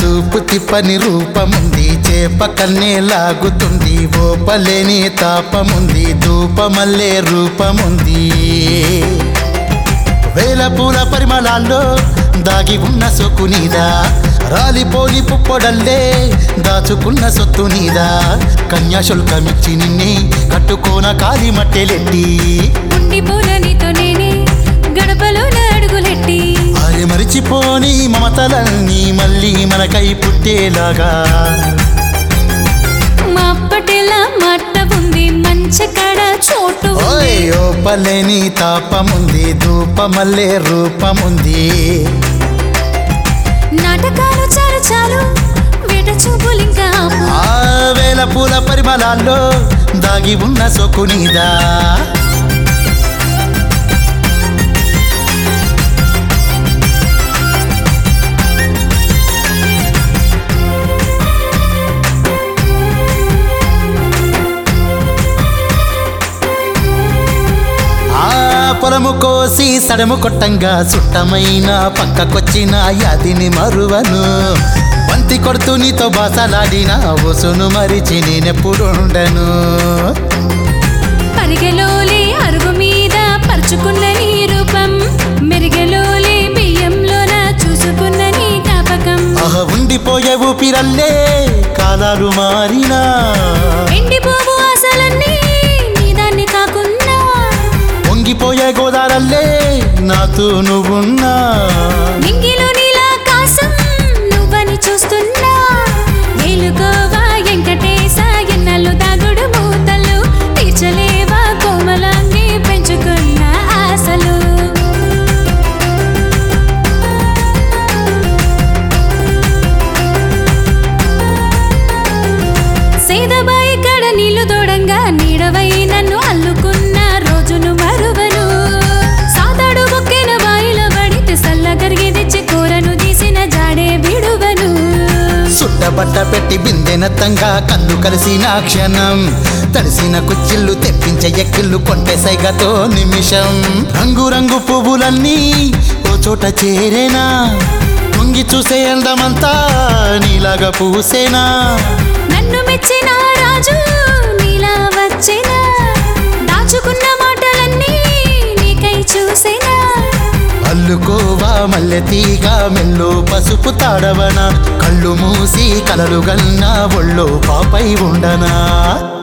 చూపు తిప్పని రూపముంది చేప కన్నే లాగుతుంది ఓపలేని తాపముంది ధూపమల్లే రూపముంది వేల పూల పరిమళాల్లో దాగి ఉన్న సొక్కు నీదా రాలిపోని పుప్పొడల్లే దాచుకున్న సొత్తు నీదా కన్యాశుల్కమిచ్చి నిన్నే కట్టుకోన కాలి మట్టెలెట్టి ఉండి పూలనితో నేనే గడపలో అడుగులెట్టి అరే మరిచిపోని మమతలన్నీ మళ్ళీ మనకై పుట్టేలాగా మా అప్పటిలా మట్ట ఉంది మంచి కడ చోటు ఉంది. ఓయ్ ఓపలేని తాపముంది ధూపమల్లే రూపముంది నాటకాలు చాలు చాలు వేట చూపులు ఇంకా ఆపు. ఆ వేల పూల పరిమళాల్లో దాగి ఉన్న సొక్కు నీదా ఆ పొలము కోసి సడము కొట్టంగా సుట్టమైన పక్కకొచ్చిన యాదిని మరువను బంతి కొడుతూ నీతో బాసలాడిన ఒసును మరిచి నేనెప్పుడుండను పరిగెలోలే అరుగు మీద పరుచుకున్న నీ రూపం మెరిగెలోలే బియ్యంలోన చూసుకున్న నీ జ్ఞాపకం ఆహ ఉండిపోయే ఊపిరల్లే కాలాలు మారినా ఎండిపోవు ఆశలన్నీ నీ దాన్ని కాకున్నా పొంగిపోయే గోదారల్లే నాతో నువ్వున్నా నింగిలో నీలాకాశం నువ్వని చూస్తున్నా ఏలుకోవా వెంకటేశ ఎన్నెల్లు దాగుడు మూతలు తీర్చలేవా కోమలాంగి పెంచుకున్న ఆశలు సేదబాయి కడ నీళ్లు తోడంగా నీడవై నన్ను అల్లుకున్న రోజును మరువను సాతాడు బొక్కిన బాయిల పడితే సల్ల కరిగి తెచ్చి కూరను తీసిన జాడే విడువను సుట్టబట్ట పెట్టి బిందెనత్తంగా కళ్ళు కలిసిన క్షణం తడిసిన కుచ్చిళ్ళు తెప్పించే ఎక్కిళ్ళు కొంటె సైగతో నిమిషం రంగు రంగు పువ్వులన్నీ ఓ చోట చేరేనా పొంగి చూసే అందమంతా నీలాగా పూసేనా నన్ను మెచ్చిన రాజు నీలా వచ్చిన దాచుకున్న మాటలన్నీ నీకై చూసేనా అల్లుకోవా మల్లె తీగ మెల్లో పసుపు తాడవన కళ్ళు మూసి కలలు గన్నా ఒళ్ళో పాపై ఉండనా